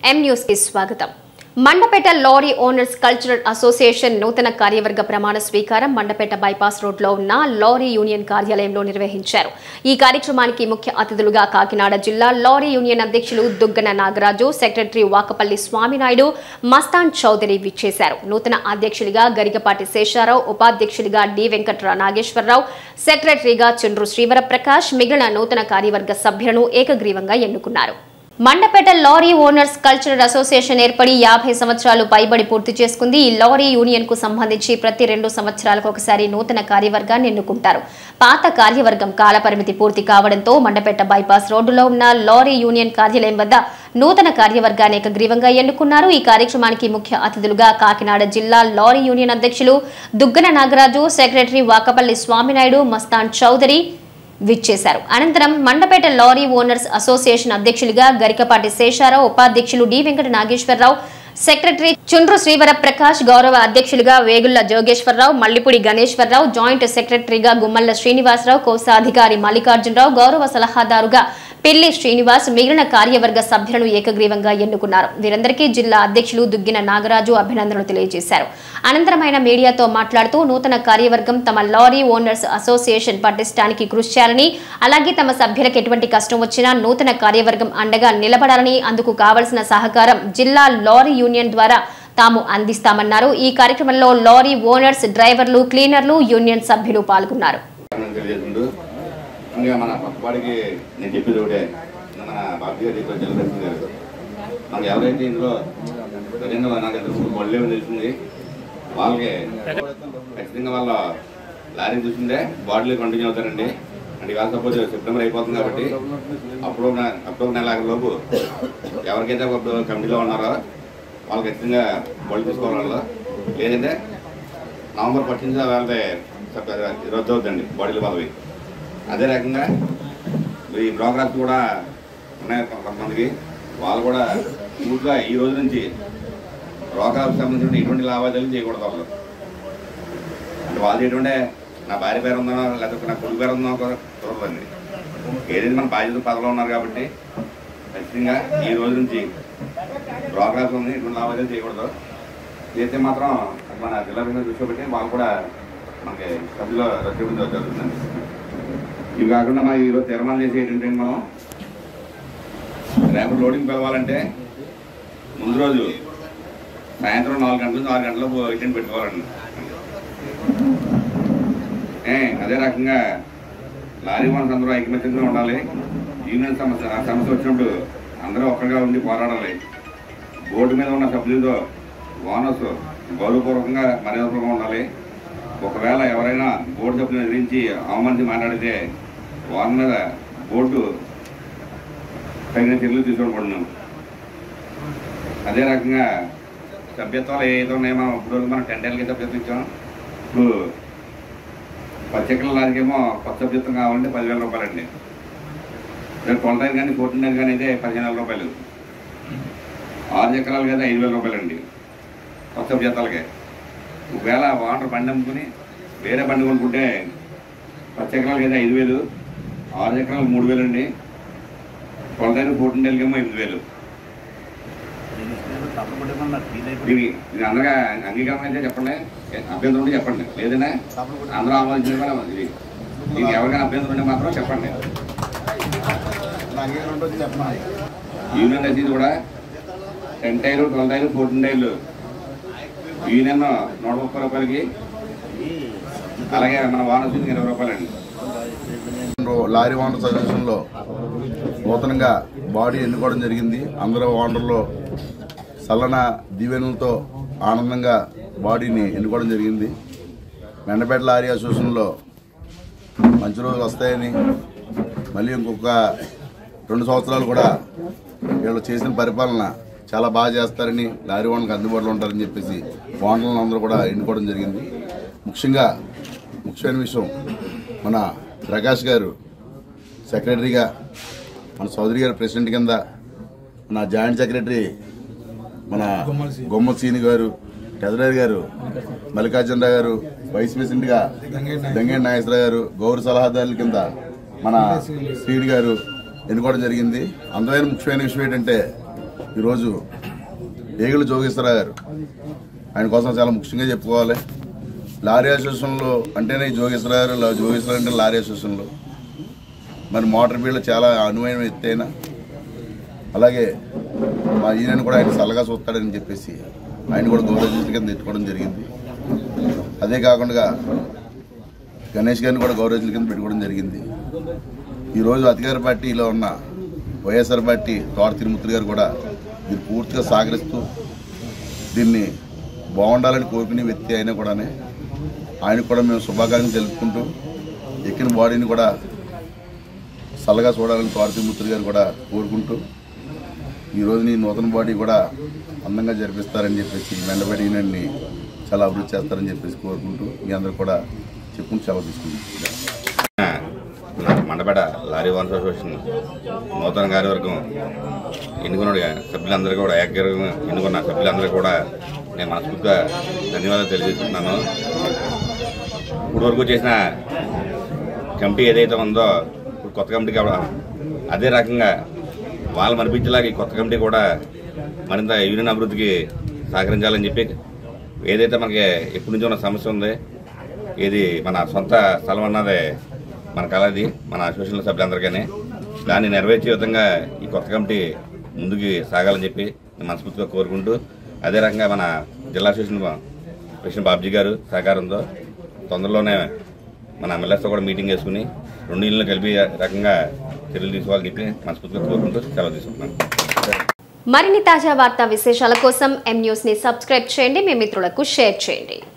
ఎం news కి స్వాగతం Mandapeta lorry owners cultural association నూతన కార్యవర్గ ప్రమాణ స్వీకారం మండపేట బైపాస్ రోడ్ లో ఉన్న లారీ యూనియన్ కార్యాలయంలో నిర్వహించారు ఈ కార్యక్రమానికి ముఖ్య అతిథులుగా కాకినాడ జిల్లా లారీ యూనియన్ అధ్యక్షులు దుగ్గన నాగరాజు సెక్రటరీ వాకపల్లి స్వామినాయుడు మస్తాన్ చౌదరి విచ్చేశారు నూతన అధ్యక్షులుగా గరికపాటి శేషారావు ఉపాధ్యక్షులుగా డి వెంకట్రా నాగేశ్వరరావు సెక్రటరీగా చుండ్రు శ్రీవరప్రకాష్ మిగిలిన నూతన కార్యవర్గ సభ్యులను ఏకగ్రీవంగా ఎన్నుకున్నారు Mandapeta lorry owners cultural association ఏర్పడి యాభై సంవత్సరాలు పైబడి పూర్తి చేసుకుంది ఈ లారీ యూనియన్ కు సంబంధించి ప్రతి రెండు సంవత్సరాలకు ఒకసారి నూతన కార్యవర్గాన్ని ఎన్నుకుంటారు పాత కార్యవర్గం కాలపరిమితి పూర్తి కావడంతో మండపేట బైపాస్ రోడ్డులో ఉన్న లారీ యూనియన్ కార్యాలయం వద్ద నూతన కార్యవర్గాన్ని ఏకగ్రీవంగా ఎన్నుకున్నారు ఈ కార్యక్రమానికి ముఖ్య అతిథులుగా కాకినాడ జిల్లా లారీ యూనియన్ అధ్యక్షులు దుగ్గన నాగరాజు సెక్రటరీ వాకపల్లి స్వామినాయుడు మస్తాన్ చౌదరి విచ్చేశారు అనంతరం మండపేట లారీ ఓనర్స్ అసోసియేషన్ అధ్యక్షులుగా గరికపాటి శేషారావు ఉపాధ్యక్షులు డి వెంకట నాగేశ్వరరావు సెక్రటరీ చుండ్రు శ్రీవర ప్రకాష్ గౌరవ అధ్యక్షులుగా వేగుళ్ల జోగేశ్వరరావు మల్లిపూడి గణేశ్వరరావు జాయింట్ సెక్రటరీగా గుమ్మల్ల శ్రీనివాసరావు కోశాధికారి మల్లికార్జునరావు గౌరవ సలహాదారుగా పిల్లి శ్రీనివాస్ మిగిలిన కార్యవర్గ సభ్యులను ఏకగ్రీవంగా ఎన్నుకున్నారు వీరందరికీ జిల్లా అధ్యక్షులు దుగ్గిన నాగరాజు అభినందనలు తెలియజేశారు అనంతరం ఆయన మీడియాతో మాట్లాడుతూ నూతన కార్యవర్గం తమ లారీ ఓనర్స్ అసోసియేషన్ పటిష్టానికి కృషి చేయాలని అలాగే తమ సభ్యులకు ఎటువంటి కష్టం వచ్చినా నూతన కార్యవర్గం అండగా నిలబడాలని అందుకు కావలసిన సహకారం జిల్లా లారీ యూనియన్ ద్వారా తాము అందిస్తామన్నారు ఈ కార్యక్రమంలో లారీ ఓనర్స్ డ్రైవర్లు క్లీనర్లు యూనియన్ సభ్యులు పాల్గొన్నారు నాకు తెలియజేస్తుంటూ ఇంకా మన పక్కవాడికి నేను చెప్పేది ఒకటే మన బాబు గారు చెప్పారు జలదర్శన్ గారు మనకు ఎవరైతే ఇందులో నిజంగా నాకు ఎంత బొల్లే తెలిసింది వాళ్ళకి ఖచ్చితంగా వాళ్ళ లారీ చూసిందే బాడీలో కంటిన్యూ అవుతారండి అంటే ఇవాళ సపోజ్ సెప్టెంబర్ అయిపోతుంది కాబట్టి అప్పుడు ఒక నె- అక్టోబర్ నెల ఆఖరి లోపు ఎవరికైతే ఇప్పుడు కమిటీలో ఉన్నారో వాళ్ళు ఖచ్చితంగా బాడీ తీసుకోవాలి వాళ్ళు లేదంటే నవంబర్ పట్టించి వాళ్ళ రద్దు అవుతుందండి బాడీల పదవి అదే రకంగా ఈ ప్రోగ్రామ్స్ కూడా ఉన్నాయి కొంతమందికి వాళ్ళు కూడా పూర్తిగా ఈ రోజు నుంచి ప్రోగ్రామ్స్ సంబంధించిన ఎటువంటి లావాదేవీలు చేయకూడదు వాళ్ళు అంటే వాళ్ళు ఎటువంటి నా భార్య పేరు ఉందనో లేకపోతే నా కొడుకు పేరు ఉందనో కూడా చూడదండి ఏదైతే మన బాధ్యత పదవిలో ఉన్నారు కాబట్టి ఖచ్చితంగా ఈ రోజు నుంచి ప్రోగ్రామ్స్ ఉంది ఎటువంటి లావాదేవీలు చేయకూడదు చేస్తే మాత్రం మన జిల్లా మీద చూసుకోబట్టి వాళ్ళు కూడా మనకి సభ్యులు రద్దు జరుగుతుందండి ఇవి కాకుండా మనం ఈరోజు తీర్మానం చేసి ఏంటంటే మనం రేపు లోడింగ్ పిలవాలంటే ముందు రోజు సాయంత్రం నాలుగు గంటల నుంచి ఆరు గంటలకు ఇటెంట్ పెట్టుకోవాలండి ఏ అదే రకంగా లారీ వన్స్ అందరూ ఐకమత్యంగా ఉండాలి యూనియన్ సమస్య ఆ సమస్య వచ్చినప్పుడు అందరూ ఒక్కరిగా ఉండి పోరాడాలి బోర్డు మీద ఉన్న సభ్యులతో ఓనర్స్ గౌరవపూర్వకంగా మర్యాదపూర్వకంగా ఉండాలి ఒకవేళ ఎవరైనా బోర్డు సభ్యులను ఎదిరించి అవమానించి మాట్లాడితే వారి మీద బోర్డు తగిన చర్యలు తీసుకోకూడదు అదే రకంగా సభ్యత్వాలు ఏదో ఉన్నాయో మనం ఇప్పుడు మనం టెండర్లకి సభ్యత్వం ఇచ్చాం ఇప్పుడు పచ్చకల లారీకేమో కొత్త సభ్యత్వం కావాలంటే పదివేల రూపాయలండి రేపు ట్వెల్వ్ టైర్ కానీ ఫోర్టీన్ టైర్ కానీ అయితే పదిహేను వేల రూపాయలు ఆరు చక్రాలు కదా ఐదు వేల రూపాయలండి కొత్త సభ్యత్వాలకే ఒకవేళ వాటర్ బండి అమ్ముకుని వేరే బండి కొనుక్కుంటే పది ఎకరాలకి అయితే ఐదు వేలు ఆరు ఎకరాలు మూడు వేలు అండి కొలతైన ఫోర్టీన్ డేలకేమో ఎనిమిది వేలు ఇది ఇది అందరిగా అంగీకారం అయితే చెప్పండి అభ్యంతరం ఉంటే చెప్పండి లేదనే అందరూ ఆమోదించిన కూడా ఇది దీనికి ఎవరికైనా అభ్యంతరం ఉంటే మాత్రం చెప్పండి యూనియన్ రసీదు కూడా టెన్ టైలు ట్వెల్వ్ టైలు ఫోర్టీన్ టైలు యూనియన్ నూట ముప్పై రూపాయలకి అలాగే మన వాహన సీజన్ ఇరవై రూపాయలండి లారీ ఓనర్స్ అసోసియేషన్లో నూతనంగా బాడీ ఎన్నుకోవడం జరిగింది అందరూ ఓనర్లు సల్లన దీవెనలతో ఆనందంగా బాడీని ఎన్నుకోవడం జరిగింది మెండపేట లారీ అసోసియేషన్లో మంచి రోజులు వస్తాయని మళ్ళీ ఇంకొక రెండు సంవత్సరాలు కూడా వీళ్ళు చేసిన పరిపాలన చాలా బాగా చేస్తారని లారీ ఓనర్లకు అందుబాటులో ఉంటారని చెప్పేసి ఓనర్లను అందరూ కూడా ఎన్నుకోవడం జరిగింది ముఖ్యంగా ముఖ్యమైన విషయం మన ప్రకాష్ గారు సెక్రటరీగా మన చౌదరి గారు ప్రెసిడెంట్ కింద మన జాయింట్ సెక్రటరీ మన గొమ్మ సీని గారు ట్రెజరర్ గారు మల్లికార్జునరావు గారు వైస్ ప్రెసిడెంట్గా దంగేటి నాగేశ్వరరావు గారు గౌరవ సలహాదారుల కింద మన శ్రీని గారు ఎన్నుకోవడం జరిగింది అందువల్ల ముఖ్యమైన విషయం ఏంటంటే ఈరోజు ఏగులు జోగేశ్వరరావు గారు ఆయన కోసం చాలా ముఖ్యంగా చెప్పుకోవాలి లారీ అసోసియేషన్లో అంటేనే ఈ జోగేశ్వరరావు గారు లా- జోగేశ్వరరావు అంటే లారీ అసోసియేషన్లో మరి మోటార్ బీళ్ళు చాలా అనువైన ఎత్తైన అలాగే మా ఈయనని కూడా ఆయన చల్లగా చూస్తాడని చెప్పేసి ఆయన కూడా గౌరవ కింద ఎత్తుకోవడం జరిగింది అదే కాకుండా గణేష్ గారిని కూడా గౌరవ కింద పెట్టుకోవడం జరిగింది ఈరోజు అధికార పార్టీలో ఉన్న వైఎస్ఆర్ పార్టీ తోట తిరుమూర్తి గారు కూడా దీన్ని పూర్తిగా సహకరిస్తూ దీన్ని బాగుండాలని కోరుకునే వ్యక్తి అయినా కూడానే ఆయనకు కూడా మేము శుభాకాంక్షలు తెలుపుకుంటూ ఎక్కిన బాడీని కూడా చల్లగా చూడాలని తోట తిరుమూర్తి గారు కూడా కోరుకుంటూ ఈరోజు నీ నూతన బాడీ కూడా అందంగా జరిపిస్తారని చెప్పేసి మెండబడి యూనియన్ని చాలా అభివృద్ధి చేస్తారని చెప్పేసి కోరుకుంటూ మీ అందరూ కూడా చెప్పుకుంటూ సెలవు తీసుకుంటున్నాం మండపేట లారీ వన్స్ అసోసియేషన్ నూతన కార్యవర్గం ఎన్నుకున్న సభ్యులందరూ కూడా ఏకగ్రీవంగా ఎన్నుకున్న సభ్యులందరూ కూడా నేను మనస్ఫూర్తిగా ధన్యవాదాలు తెలియజేస్తున్నాను ఇప్పుడు వరకు చేసిన కమిటీ ఏదైతే ఉందో ఇప్పుడు కొత్త కమిటీ కావడం అదే రకంగా వాళ్ళు మనిపించేలాగా ఈ కొత్త కమిటీ కూడా మరింత యూనియన్ అభివృద్ధికి సహకరించాలని చెప్పి ఏదైతే మనకి ఎప్పటి నుంచో ఉన్న సమస్య ఉంది ఇది మన సొంత స్థలం అన్నదే మన కలది మన అసోసియేషన్ సభ్యులందరికీ దాన్ని నెరవేర్చే విధంగా ఈ కొత్త కమిటీ ముందుకు సాగాలని చెప్పి నేను మనస్ఫూర్తిగా కోరుకుంటూ అదే రకంగా మన జిల్లా అసోసియేషన్ ప్రెసిడెంట్ బాబ్జీ గారు సహకారంతో తొందరలోనే మన ఎమ్మెల్యేస్తో కూడా మీటింగ్ చేసుకుని రెండు ఇళ్ళని కలిపి రకంగా చర్యలు తీసుకోవాలని చెప్పి మనస్ఫూర్తిగా కోరుకుంటూ సెలవు తీసుకుంటున్నాను మరిన్ని తాజా వార్తా విశేషాల కోసం ఎం న్యూస్ ని సబ్స్క్రైబ్ చేయండి మీ మిత్రులకు షేర్ చేయండి